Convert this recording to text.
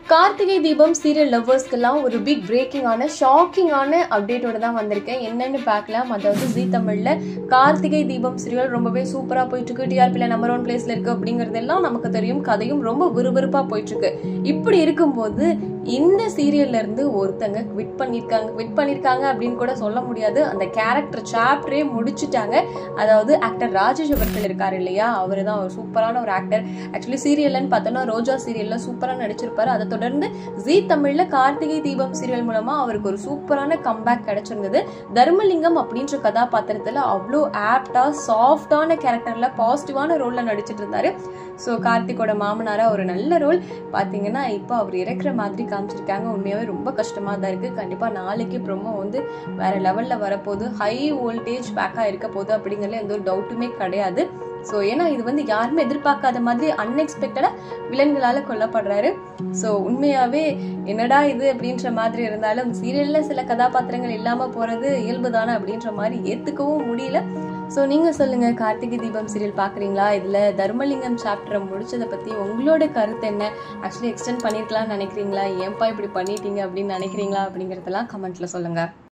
கார்த்திகை தீபம் சீரியல் லவ்வர்ஸ்க்கெல்லாம் ஒரு பிக் பிரேக்கிங்கான ஷாக்கிங்கான அப்டேட்டோட தான் வந்திருக்கேன் என்னன்னு பார்க்கலாம் அதாவது ஜி தமிழ்ல கார்த்திகை தீபம் சீரியல் ரொம்பவே சூப்பரா போயிட்டு இருக்கு டிஆர்பியில் நம்பர் ஒன் பிளேஸ்ல இருக்கு அப்படிங்கறதெல்லாம் நமக்கு தெரியும் கதையும் ரொம்ப விறுவிறுப்பா போயிட்டு இருக்கு இப்படி இருக்கும்போது இந்த சீரியல்ல இருந்து ஒருத்தங்க குவிட் பண்ணிருக்காங்க குவிட் பண்ணிருக்காங்க அப்படின்னு கூட சொல்ல முடியாது அந்த கேரக்டர் சாப்டரே முடிச்சுட்டாங்க அதாவது ஆக்டர் ராஜேஷ் அவர்கள் இருக்காரு இல்லையா அவரு தான் ஒரு சூப்பரான ஒரு ஆக்டர் ஆக்சுவலி சீரியல்னு பார்த்தோம்னா ரோஜா சீரியல்ல சூப்பரா நடிச்சிருப்பாரு அதை தொடர்ந்து ஜி தமிழ்ல கார்த்திகை தீபம் சீரியல் மூலமா அவருக்கு ஒரு சூப்பரான கம்பேக் கிடைச்சிருந்தது தர்மலிங்கம் அப்படின்ற கதாபாத்திரத்துல அவ்வளோ ஆப்டா சாஃப்டான கேரக்டர்ல பாசிட்டிவான ரோல்ல நடிச்சிட்டு இருந்தாரு ஸோ கார்த்திகோட மாமனாரா ஒரு நல்ல ரோல் பாத்தீங்கன்னா இப்போ அவர் இறக்குற மாதிரி காமிச்சிருக்காங்க உண்மையாவே ரொம்ப கஷ்டமா தான் இருக்கு கண்டிப்பா நாளைக்கு ப்ரோமோ வந்து வேற லெவல்ல வரப்போகுது ஹை வோல்டேஜ் பேக்கா இருக்க போகுது அப்படிங்கறதுல எந்த ஒரு டவுட்டுமே கிடையாது ஸோ ஏன்னா இது வந்து யாருமே எதிர்பார்க்காத மாதிரி அன்எக்ஸ்பெக்டடா விலங்குகளால கொல்லப்படுறாரு ஸோ உண்மையாவே என்னடா இது அப்படின்ற மாதிரி இருந்தாலும் சீரியல்ல சில கதாபாத்திரங்கள் இல்லாம போறது இயல்புதானே அப்படின்ற மாதிரி ஏத்துக்கவும் முடியல ஸோ நீங்க சொல்லுங்க கார்த்திகை தீபம் சீரியல் பாக்குறீங்களா இதுல தர்மலிங்கம் சாப்டரை முடிச்சதை பத்தி உங்களோட கருத்து என்ன ஆக்சுவலி எக்ஸ்டெண்ட் பண்ணிருக்கலாம்னு நினைக்கிறீங்களா ஏன்பா இப்படி பண்ணிட்டீங்க அப்படின்னு நினைக்கிறீங்களா அப்படிங்கறதெல்லாம் கமெண்ட்ல சொல்லுங்க